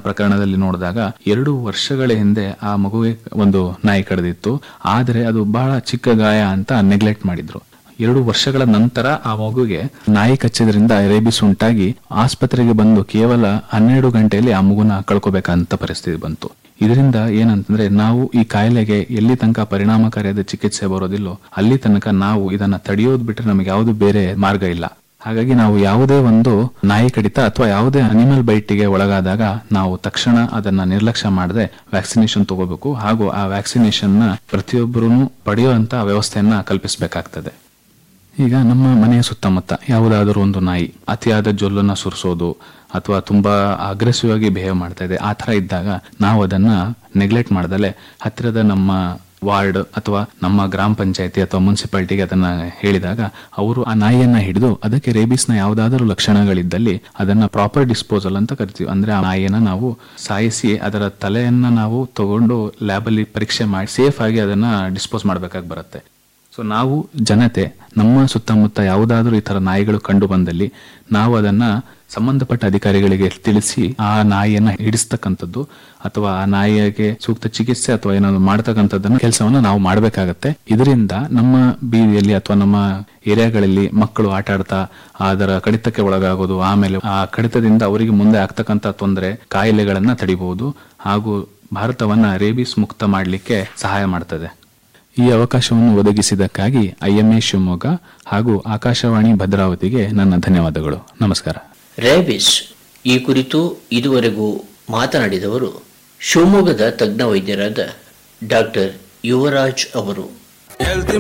ಪ್ರಕರಣದಲ್ಲಿ ನೋಡಿದಾಗ ಎರಡು ವರ್ಷಗಳ ಹಿಂದೆ ಆ ಮಗುವಿಗೆ ಒಂದು ನಾಯಿ ಕಡಿದಿತ್ತು ಆದರೆ ಅದು ಬಹಳ ಚಿಕ್ಕ ಗಾಯ ಅಂತ ನೆಗ್ಲೆಕ್ಟ್ ಮಾಡಿದ್ರು ಎರಡು ವರ್ಷಗಳ ನಂತರ ಆ ಮಗುಗೆ ನಾಯಿ ಕಚ್ಚಿದ್ರಿಂದ ರೇಬಿಸ್ ಉಂಟಾಗಿ ಆಸ್ಪತ್ರೆಗೆ ಬಂದು ಕೇವಲ ಹನ್ನೆರಡು ಗಂಟೆಯಲ್ಲಿ ಆ ಮಗುನ ಕಳ್ಕೊಬೇಕಂತ ಪರಿಸ್ಥಿತಿ ಬಂತು ಇದರಿಂದ ಏನಂತಂದ್ರೆ ನಾವು ಈ ಕಾಯಿಲೆಗೆ ಎಲ್ಲಿ ತನಕ ಪರಿಣಾಮಕಾರಿಯಾದ ಚಿಕಿತ್ಸೆ ಬರೋದಿಲ್ಲೋ ಅಲ್ಲಿ ತನಕ ನಾವು ಇದನ್ನ ತಡೆಯೋದು ಬಿಟ್ರೆ ನಮಗೆ ಯಾವುದು ಬೇರೆ ಮಾರ್ಗ ಇಲ್ಲ ಹಾಗಾಗಿ ನಾವು ಯಾವುದೇ ಒಂದು ನಾಯಿ ಕಡಿತ ಅಥವಾ ಯಾವುದೇ ಅನಿಮಲ್ ಬೈಟಿಗೆ ಒಳಗಾದಾಗ ನಾವು ತಕ್ಷಣ ಅದನ್ನ ನಿರ್ಲಕ್ಷ್ಯ ಮಾಡದೆ ವ್ಯಾಕ್ಸಿನೇಷನ್ ತಗೋಬೇಕು ಹಾಗೂ ಆ ವ್ಯಾಕ್ಸಿನೇಷನ್ ನ ಪ್ರತಿಯೊಬ್ಬರೂ ಪಡೆಯುವಂತ ವ್ಯವಸ್ಥೆಯನ್ನ ಕಲ್ಪಿಸಬೇಕಾಗ್ತದೆ ಈಗ ನಮ್ಮ ಮನೆಯ ಸುತ್ತಮುತ್ತ ಯಾವುದಾದರೂ ಒಂದು ನಾಯಿ ಅತಿಯಾದ ಜೊಲ್ಲನ್ನ ಸುರಿಸೋದು ಅಥವಾ ತುಂಬಾ ಅಗ್ರೆಸಿವ್ ಆಗಿ ಬಿಹೇವ್ ಮಾಡ್ತಾ ಇದೆ ಆ ತರ ಇದ್ದಾಗ ನಾವು ಅದನ್ನ ನೆಗ್ಲೆಕ್ಟ್ ಮಾಡ್ದಲೆ ಹತ್ತಿರದ ನಮ್ಮ ವಾರ್ಡ್ ಅಥವಾ ನಮ್ಮ ಗ್ರಾಮ ಪಂಚಾಯತಿ ಅಥವಾ ಮುನ್ಸಿಪಾಲಿಟಿಗೆ ಅದನ್ನ ಹೇಳಿದಾಗ ಅವರು ಆ ನಾಯಿಯನ್ನ ಹಿಡಿದು ಅದಕ್ಕೆ ರೇಬಿಸ್ನ ಯಾವುದಾದರೂ ಲಕ್ಷಣಗಳಿದ್ದಲ್ಲಿ ಅದನ್ನ ಪ್ರಾಪರ್ ಡಿಸ್ಪೋಸಲ್ ಅಂತ ಕರಿತೀವಿ ಅಂದ್ರೆ ಆ ನಾಯಿಯನ್ನ ನಾವು ಸಾಯಿಸಿ ಅದರ ತಲೆಯನ್ನ ನಾವು ತಗೊಂಡು ಲ್ಯಾಬಲ್ಲಿ ಪರೀಕ್ಷೆ ಮಾಡಿ ಸೇಫ್ ಆಗಿ ಅದನ್ನ ಡಿಸ್ಪೋಸ್ ಮಾಡಬೇಕಾಗಿ ಬರುತ್ತೆ ಸೊ ನಾವು ಜನತೆ ನಮ್ಮ ಸುತ್ತಮುತ್ತ ಯಾವುದಾದ್ರೂ ಈ ತರ ನಾಯಿಗಳು ಕಂಡು ಬಂದಲ್ಲಿ ನಾವು ಅದನ್ನ ಸಂಬಂಧಪಟ್ಟ ಅಧಿಕಾರಿಗಳಿಗೆ ತಿಳಿಸಿ ಆ ನಾಯಿಯನ್ನ ಹಿಡಿಸ್ತಕ್ಕಂಥದ್ದು ಅಥವಾ ಆ ನಾಯಿಗೆ ಸೂಕ್ತ ಚಿಕಿತ್ಸೆ ಅಥವಾ ಏನಾದ್ರು ಮಾಡ್ತಕ್ಕಂಥದ್ದನ್ನ ಕೆಲಸವನ್ನ ನಾವು ಮಾಡಬೇಕಾಗತ್ತೆ ಇದರಿಂದ ನಮ್ಮ ಬೀದಿಯಲ್ಲಿ ಅಥವಾ ನಮ್ಮ ಏರಿಯಾಗಳಲ್ಲಿ ಮಕ್ಕಳು ಆಟ ಆಡ್ತಾ ಅದರ ಕಡಿತಕ್ಕೆ ಒಳಗಾಗೋದು ಆಮೇಲೆ ಆ ಕಡಿತದಿಂದ ಅವರಿಗೆ ಮುಂದೆ ಆಗ್ತಕ್ಕಂಥ ತೊಂದರೆ ಕಾಯಿಲೆಗಳನ್ನ ತಡಿಬಹುದು ಹಾಗೂ ಭಾರತವನ್ನ ರೇಬಿಸ್ ಮುಕ್ತ ಮಾಡಲಿಕ್ಕೆ ಸಹಾಯ ಮಾಡ್ತದೆ ಈ ಅವಕಾಶವನ್ನು ಒದಗಿಸಿದ್ದಕ್ಕಾಗಿ ಐಎಂಎ ಶಿವಮೊಗ್ಗ ಹಾಗೂ ಆಕಾಶವಾಣಿ ಭದ್ರಾವತಿಗೆ ನನ್ನ ಧನ್ಯವಾದಗಳು ನಮಸ್ಕಾರ ರೇಬಿಸ್ ಈ ಕುರಿತು ಇದುವರೆಗೂ ಮಾತನಾಡಿದವರು ಶಿವಮೊಗ್ಗದ ತಜ್ಞ ವೈದ್ಯರಾದ ಡಾಕ್ಟರ್ ಯುವರಾಜ್ ಅವರು